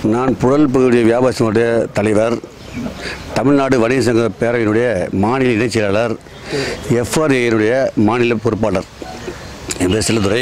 நான் புழல் பகுதி வியாபாரத்தினுடைய தலைவர் தமிழ்நாடு வணிக சங்க பேரவையினுடைய மாநில இணைச் செயலாளர் எஃப்ஆர்ஏனுடைய மாநில பொறுப்பாளர் என் பேர் செல்லத்துறை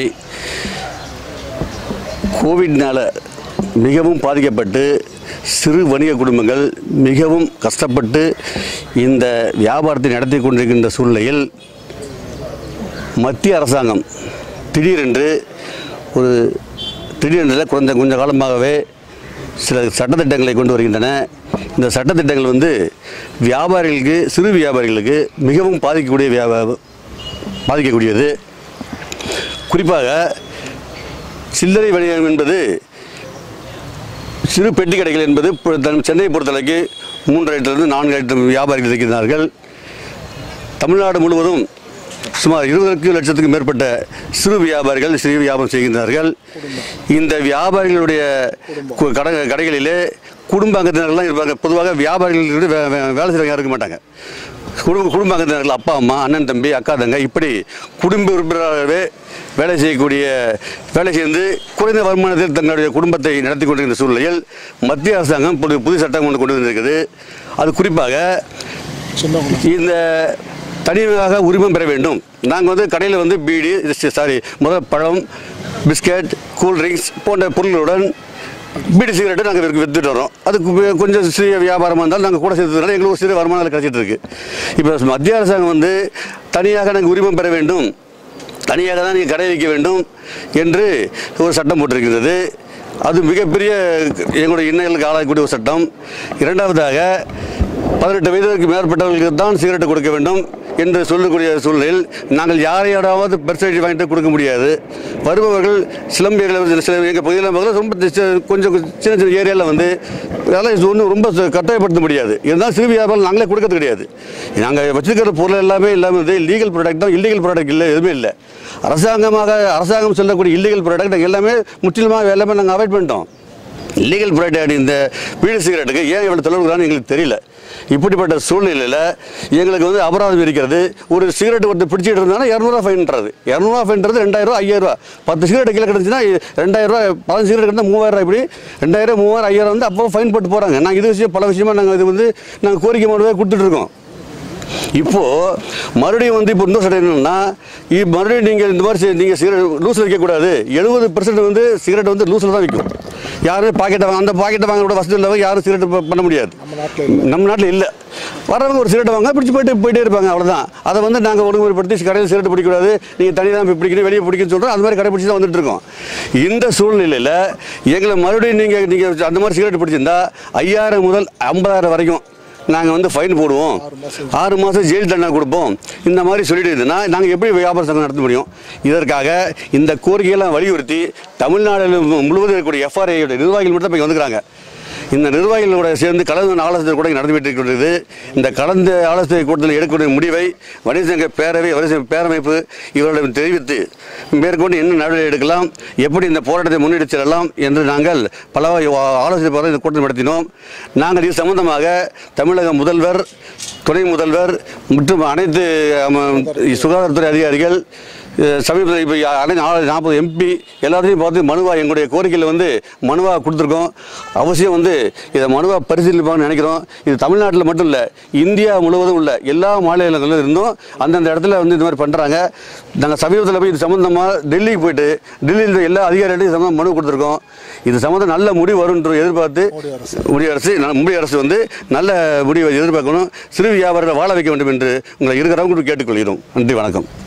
கோவிட்னால் மிகவும் பாதிக்கப்பட்டு சிறு வணிக குடும்பங்கள் மிகவும் கஷ்டப்பட்டு இந்த வியாபாரத்தை நடத்தி கொண்டிருக்கின்ற சூழ்நிலையில் மத்திய அரசாங்கம் திடீரென்று ஒரு திடீரென்று கொஞ்சம் கொஞ்ச காலமாகவே சில சட்டத்திட்டங்களை கொண்டு வருகின்றன இந்த சட்டத்திட்டங்கள் வந்து வியாபாரிகளுக்கு சிறு வியாபாரிகளுக்கு மிகவும் பாதிக்கக்கூடிய வியாபா பாதிக்கக்கூடியது குறிப்பாக சில்லறை வணிகம் என்பது சிறு பெட்டி கடைகள் என்பது பொ- தன் சென்னையை பொறுத்தளவுக்கு மூன்று ஐட்டிலிருந்து நான்கு ஐட்டம் வியாபாரிகள் இருக்கிறார்கள் தமிழ்நாடு முழுவதும் சுமார் இருபதுக்கு லட்சத்துக்கும் மேற்பட்ட சிறு வியாபாரிகள் சிறு வியாபாரம் செய்கின்றார்கள் இந்த வியாபாரிகளுடைய கு- கடை கடைகளிலே குடும்ப அங்கத்தினர்கள்லாம் இருப்பாங்க பொதுவாக வியாபாரிகள் வே- வே- வேலை செய்கிறவங்க யாரும் இருக்க மாட்டாங்க குடும்ப குடும்ப அங்கத்தினர்கள் அப்பா அம்மா அண்ணன் தம்பி அக்கா தங்க இப்படி குடும்ப உறுப்பினராகவே வேலை செய்யக்கூடிய வேலை செய்து குறைந்த வருமானத்தில் தங்களுடைய குடும்பத்தை நடத்தி கொண்டிருக்கிற சூழ்நிலையில் மத்திய அரசாங்கம் புது புது சட்டம் கொண்டு கொண்டு வந்திருக்குது அது குறிப்பாக இந்த தனியாக உரிமம் பெற வேண்டும் நாங்கள் வந்து கடையில் வந்து பீடி சாரி முதல் பழம் பிஸ்கட் கூல்ட்ரிங்க்ஸ் போன்ற பொருள்களுடன் பீடி சிகரெட்டு நாங்கள் விற்றுட்டு வரோம் அதுக்கு வே- கொஞ்சம் சிறிய வியாபாரமாக இருந்தாலும் நாங்கள் கூட சேர்த்ததுனால எங்களுக்கு ஒரு சிறிய வருமானம் அதில் கிடைச்சிட்டு இருக்கு இப்போ மத்திய அரசாங்கம் வந்து தனியாக நாங்கள் உரிமம் பெற வேண்டும் தனியாக தான் நீங்கள் கடை வைக்க வேண்டும் என்று ஒரு சட்டம் போட்டிருக்கிறது அது மிகப்பெரிய எங்களுடைய இன்னல்களுக்கு ஆளாகக்கூடிய ஒரு சட்டம் இரண்டாவதாக பதினெட்டு வயதிற்கு மேற்பட்டவர்களுக்கு தான் சிகரெட் கொடுக்க வேண்டும் என்று சொல்லக்கூடிய சூழ்நிலையில் நாங்கள் யாரையாராவது பெர்சன்டேஜ் வாங்கிட்டு கொடுக்க முடியாது வருபவர்கள் சிலம்பியர்கள் சில எங்கள் பகுதியில் பார்க்கல ரொம்ப சி- கொஞ்சம் சின்ன சின்ன ஏரியாவில் வந்து அதெல்லாம் இது ஒன்றும் ரொம்ப ச- கட்டாயப்படுத்த முடியாது இருந்தாலும் சிறு வியாபாரம் நாங்களே கொடுக்கறது கிடையாது நாங்கள் வச்சிருக்கிற பொருள் எல்லாமே எல்லாமே வந்து லீகல் ப்ராடக்ட் தான் இல்லீகல் ப்ராடக்ட் இல்லை எதுவுமே இல்லை அரசாங்கமாக அரசாங்கம் சொல்லக்கூடிய இல்லீகல் ப்ராடக்ட் நாங்கள் எல்லாமே முற்றிலுமாக எல்லாமே நாங்கள் அவாய்ட் பண்ணிட்டோம் இல்லீகல் ப்ராடக்ட் இந்த பீடி சிகரெட்டுக்கு ஏன் இவ்வளோ தொலைவுறான்னு எங்களுக்கு தெரியல இப்படிப்பட்ட சூழ்நிலையில் எங்களுக்கு வந்து அபராதம் இருக்கிறது ஒரு சிகரெட் ஒருத்தர் பிடிச்சிட்டு இருந்தாலும் இரநூறுவா ஃபைன்றது இரநூறுவா ஃபைன்றது ரெண்டாயிரரூவா ஐயாயிரரூவா பத்து சிகரெட் கீழே கிடந்துச்சுன்னா ரெண்டாயிரரூவா பதினஞ்சு சிகரெட் கிடந்தா மூவாயிரம் இப்படி ரெண்டாயிரம் மூவாயிரம் ஐயாயிரம் வந்து அப்போ ஃபைன் போட்டு போகிறாங்க நாங்கள் இது விஷயம் பல விஷயமா நாங்கள் இது வந்து நாங்கள் கோரிக்கை மனுவே கொடுத்துட்ருக்கோம் இப்போ மறுபடியும் வந்து இப்போ இன்னும் சட்டம் என்னன்னா இ மறுபடியும் நீங்கள் இந்த மாதிரி செய்- நீங்கள் சிகரெட் லூஸில் விற்கக்கூடாது எழுபது பெர்சன்ட் வந்து சிகரெட் வந்து லூஸில் தான் விற்கும் யாரும் பாக்கெட்டை வாங்க அந்த பாக்கெட்டை வாங்க கூட வசதி இல்லாமல் யாரும் சிகரெட் ப- பண்ண முடியாது நம்ம நாட்டில் இல்லை வரவங்க ஒரு சிகரெட் வாங்க பிடிச்சி போயிட்டு போயிட்டே இருப்பாங்க அவ்வளோதான் அதை வந்து நாங்கள் ஒழுங்குமுறைப்படுத்தி கடையில் சிகரெட் பிடிக்கக்கூடாது நீங்கள் தனியாக தான் பிடிக்கணும் வெளியே பிடிக்கணும்னு சொல்கிறோம் அந்த மாதிரி கடைப்பிடிச்சி தான் வந்துட்டு இருக்கோம் இந்த சூழ்நிலையில் எங்களை மறுபடியும் நீங்கள் நீங்கள் அந்த மாதிரி சிகரெட் பிடிச்சிருந்தா ஐயாயிரம் முதல் ஐம்பதாயிரம் வரைக்கும் நாங்கள் வந்து ஃபைன் போடுவோம் ஆறு மாதம் ஜெயில் தண்டனை கொடுப்போம் இந்த மாதிரி சொல்லிட்டு இருந்ததுன்னா நாங்கள் எப்படி வியாபார சங்கம் நடத்த முடியும் இதற்காக இந்த கோரிக்கையெல்லாம் வலியுறுத்தி தமிழ்நாடு முழுவதும் இருக்கக்கூடிய எஃப்ஆர்ஐயோட நிர்வாகிகள் மட்டும் தான் இங்கே வந்துக்கிறாங்க இந்த நிர்வாகிகளோட சேர்ந்து கலந்து ஆலோசனை கூட இங்கே நடந்துவிட்டு இருக்கிறது இந்த கலந்து ஆலோசனை கூட்டத்தில் எடுக்கக்கூடிய முடிவை வணிக சங்க பேரவை வணிக சங்க பேரமைப்பு இவர்களிடம் தெரிவித்து மேற்கொண்டு என்ன நடவடிக்கை எடுக்கலாம் எப்படி இந்த போராட்டத்தை முன்னெடுத்து செல்லலாம் என்று நாங்கள் பல ஆலோசனை போகிற இந்த கூட்டம் நடத்தினோம் நாங்கள் இது சம்பந்தமாக தமிழக முதல்வர் துணை முதல்வர் மற்றும் அனைத்து அம, சுகாதாரத்துறை அதிகாரிகள் அஹ், சமீபத்தில் இப்போ அனைத்து நாற்பது எம்பி எல்லாத்தையும் பார்த்து மனுவா எங்களுடைய கோரிக்கையில் வந்து மனுவாக கொடுத்துருக்கோம் அவசியம் வந்து இதை மனுவாக பரிசீலிப்பான்னு நினைக்கிறோம் இது தமிழ்நாட்டில் மட்டும் இல்லை இந்தியா முழுவதும் உள்ள எல்லா மாநிலங்களிலும் இருந்தும் அந்தந்த இடத்துல வந்து இந்த மாதிரி பண்ணுறாங்க நாங்கள் சமீபத்தில் போய் இது சம்மந்தமாக டெல்லிக்கு போயிட்டு டெல்லியில் இருந்த எல்லா அதிகாரிகளையும் சம்மந்தம் மனு கொடுத்துருக்கோம் இது சம்மந்தம் நல்ல முடிவு வரும் என்று எதிர்பார்த்து மோடி அரசு ந- மோடி அரசு வந்து நல்ல முடிவை எதிர்பார்க்கணும் சிறு வியாபாரிகளை வாழ வைக்க வேண்டும் என்று உங்களை இருக்கிறவங்க கேட்டுக்கொள்கிறோம் நன்றி வணக்கம்